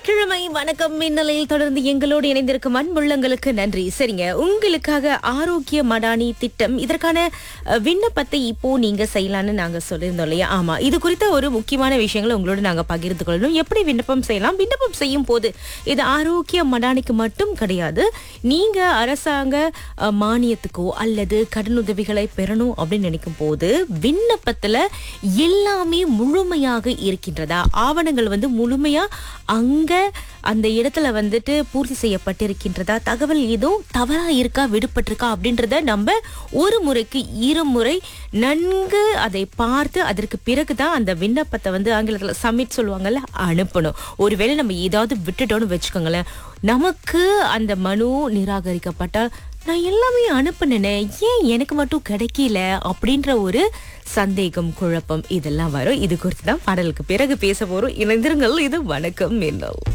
வெள்ளிக்கிழமை வணக்கம் மின்னலையில் தொடர்ந்து எங்களோடு இணைந்திருக்கும் அன்புள்ளங்களுக்கு நன்றி சரிங்க உங்களுக்காக ஆரோக்கிய மடானி திட்டம் இதற்கான அஹ், விண்ணப்பத்தை இப்போ நீங்க செய்யலாம்னு நாங்க சொல்லியிருந்தோம் இல்லையா ஆமா இது குறித்த ஒரு முக்கியமான விஷயங்களை உங்களோட நாங்க பகிர்ந்து கொள்ளணும் எப்படி விண்ணப்பம் செய்யலாம் விண்ணப்பம் செய்யும் போது இது ஆரோக்கிய மடானிக்கு மட்டும் கிடையாது நீங்க அரசாங்க அஹ், மானியத்துக்கோ அல்லது கடனுதவிகளை பெறணும் அப்படின்னு நினைக்கும் போது விண்ணப்பத்துல எல்லாமே முழுமையாக இருக்கின்றதா ஆவணங்கள் வந்து முழுமையா அங்க அந்த இடத்துல வந்துட்டு பூர்த்தி செய்யப்பட்டிருக்கின்றதா தகவல் எதுவும் தவறா இருக்கா விடுபட்டிருக்கா அப்படின்றத நம்ம ஒரு முறைக்கு இருமுறை நன்கு அதை பார்த்து அதற்கு பிறகுதான் அந்த விண்ணப்பத்தை வந்து ஆங்கிலத்துல சப்மிட் சொல்லுவாங்கல்ல அனுப்பணும் ஒருவேளை நம்ம ஏதாவது விட்டுட்டோம்னு வச்சுக்கோங்களேன் நமக்கு அந்த மனு நிராகரிக்கப்பட்டால் நான் எல்லாமே அனுப்புனேனே ஏன் எனக்கு மட்டும் கிடைக்கல அப்படின்ற ஒரு சந்தேகம் குழப்பம் இதெல்லாம் வரும் இது குறித்து தான் பாடலுக்கு பிறகு பேச போறோம் இணைந்திருங்கள் இது வணக்கம் மின்னல்